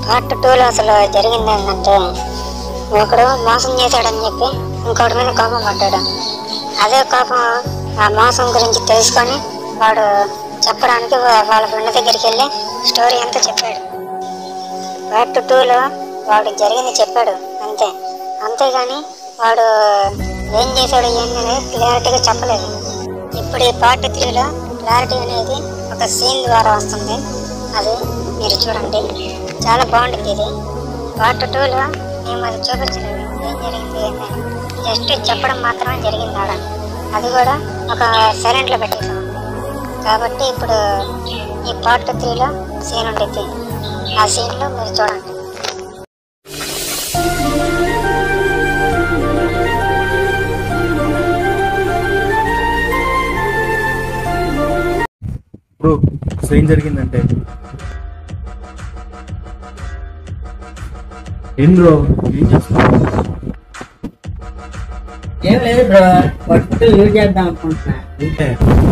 Part టూలో అసలు జరిగింది ఏంటంటే ఒకడు మోసం చేశాడని చెప్పి ఇంకోటి మీద కోపం పడ్డాడు అదే కోపం ఆ మోసం గురించి తెలుసుకొని వాడు చెప్పడానికి వా- వాళ్ళ ఫ్రెండ్ దగ్గరికి వెళ్ళి స్టోరీ అంతా చెప్పాడు పార్ట్ టూలో వాడు జరిగింది చెప్పాడు అంతే అంతేగాని వాడు ఏం చేశాడు ఏంటనేది క్లారిటీగా చెప్పలేదు ఇప్పుడు ఈ పార్ట్ త్రీలో క్లారిటీ అనేది ఒక సీన్ ద్వారా వస్తుంది అది మీరు చూడండి చాలా బాగుంటుంది ఇది పార్ట్ టూలో మేము అది చూపించలేదు ఏం జరిగింది ఏంటని జస్ట్ చెప్పడం మాత్రమే జరిగింది ఆడ అది కూడా ఒక సైలెంట్లో పెట్టేసాం కాబట్టి ఇప్పుడు ఈ పార్ట్ త్రీలో సీన్ ఉంటుంది ఆ సీన్లో మీరు చూడండి బ్రో అసలు ఏం జరిగిందంటే ఏం బ్రో ఏం చేస్తున్నావు ఏం లేదు బ్రో ఫస్ట్ యూజ్ చేద్దాం అనుకుంటున్నా ఏంటే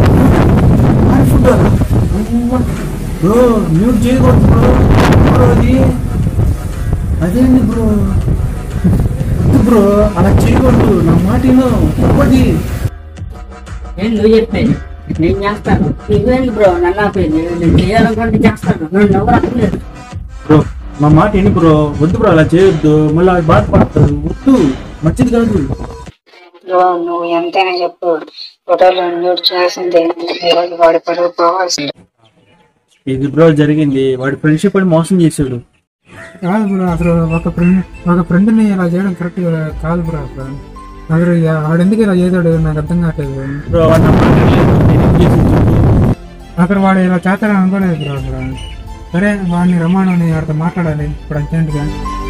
బ్రో మ్యూట్ చేయకూడదు బ్రో బ్రో అది అదేంటి బ్రో వద్దు బ్రో అలా చేయకూడదు నా మాట విను ఒక్కటి నేను నువ్వు చెప్పేది నేను చేస్తాను నువ్వేంటి బ్రో నన్ను ఆపేది నేను చేయాలనుకుంటే చేస్తాను నన్ను ఎవరు ఆపలేదు బ్రో నా మాట విని బ్రో వద్దు బ్రో అలా చేయొద్దు మళ్ళీ అది బాధపడతాడు వద్దు మంచిది కాదు బ్రో నువ్వు ఎంతైనా చెప్పు ఫోటోలో న్యూడ్ చేయాల్సిందే ఈరోజు వాడి పరువు పోవాల్సిందే ఇది బ్రో జరిగింది వాడి ఫ్రెండ్షిప్ అని మోసం చేశాడు కాదు బ్రో అసలు ఒక ఫ్రెండ్ ఒక ఫ్రెండ్ని ఇలా చేయడం కరెక్ట్ కాదు బ్రో అసలు అసలు ఇక వాడు ఎందుకు ఇలా చేశాడు నాకు అర్థం కావట్లేదు బ్రో వాడి నా మాట వినలేదు. నేను ఏం చేసి చెప్పు అసలు వాడు ఇలా చేస్తాడని అనుకోలేదు బ్రో అసలు సరే వాడిని రమ్మని వాడితో మాట్లాడాలి ఇప్పుడు అర్జెంట్గా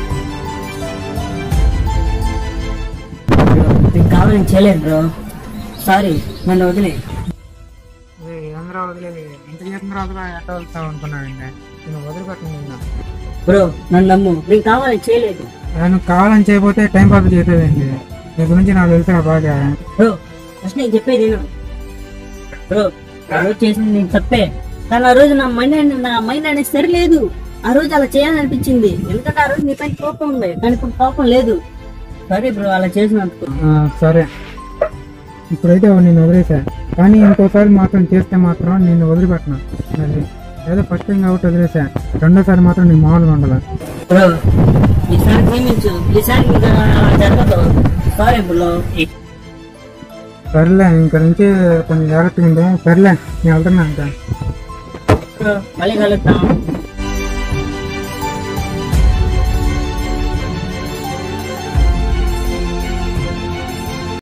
నీకు కావాలని చేయలేదు బ్రో సారీ నన్ను వదిలే అందరూ వదిలేదు ఇంత చేసిన తర్వాత ఎట్ట వెళ్తావు అనుకున్నానండి నేను వదిలిపెట్టను బ్రో నన్ను నమ్ము నీకు కావాలని చేయలేదు నేను కావాలని చేయకపోతే టైం పాస్ చేసేదండి నీ గురించి నాకు తెలుసు బాగా బ్రో ఫస్ట్ నేను చెప్పేది విను బ్రో ఆ రోజు చేసింది నేను తప్పే కానీ ఆ రోజు నా మైండ్ నా మైండ్ అనేది సరిలేదు ఆ రోజు అలా చేయాలనిపించింది ఎందుకంటే ఆ రోజు నీ పైన కోపం ఉంది కానీ ఇప్పుడు కోపం లేదు సరే బ్రో అలా చేసినందుకు ఆ, సరే ఇప్పుడైతే నేను వదిలేసా కానీ ఇంకోసారి మాత్రం చేస్తే మాత్రం నేను వదిలిపెట్టను అది ఏదో ఫస్ట్ టైం కాబట్టి వదిలేసా రెండోసారి మాత్రం నేను మామూలుగా ఉండాలి బ్రో ఈసారి క్షమించు ఈసారి ఇంకా అలా జరగదు సారీ బ్రో సర్లే ఇంక నుంచి కొంచెం జాగ్రత్తగా ఉందా సర్లే నేను వెళ్తున్నా ఇంకా బ్రో మళ్ళీ కలుద్దాం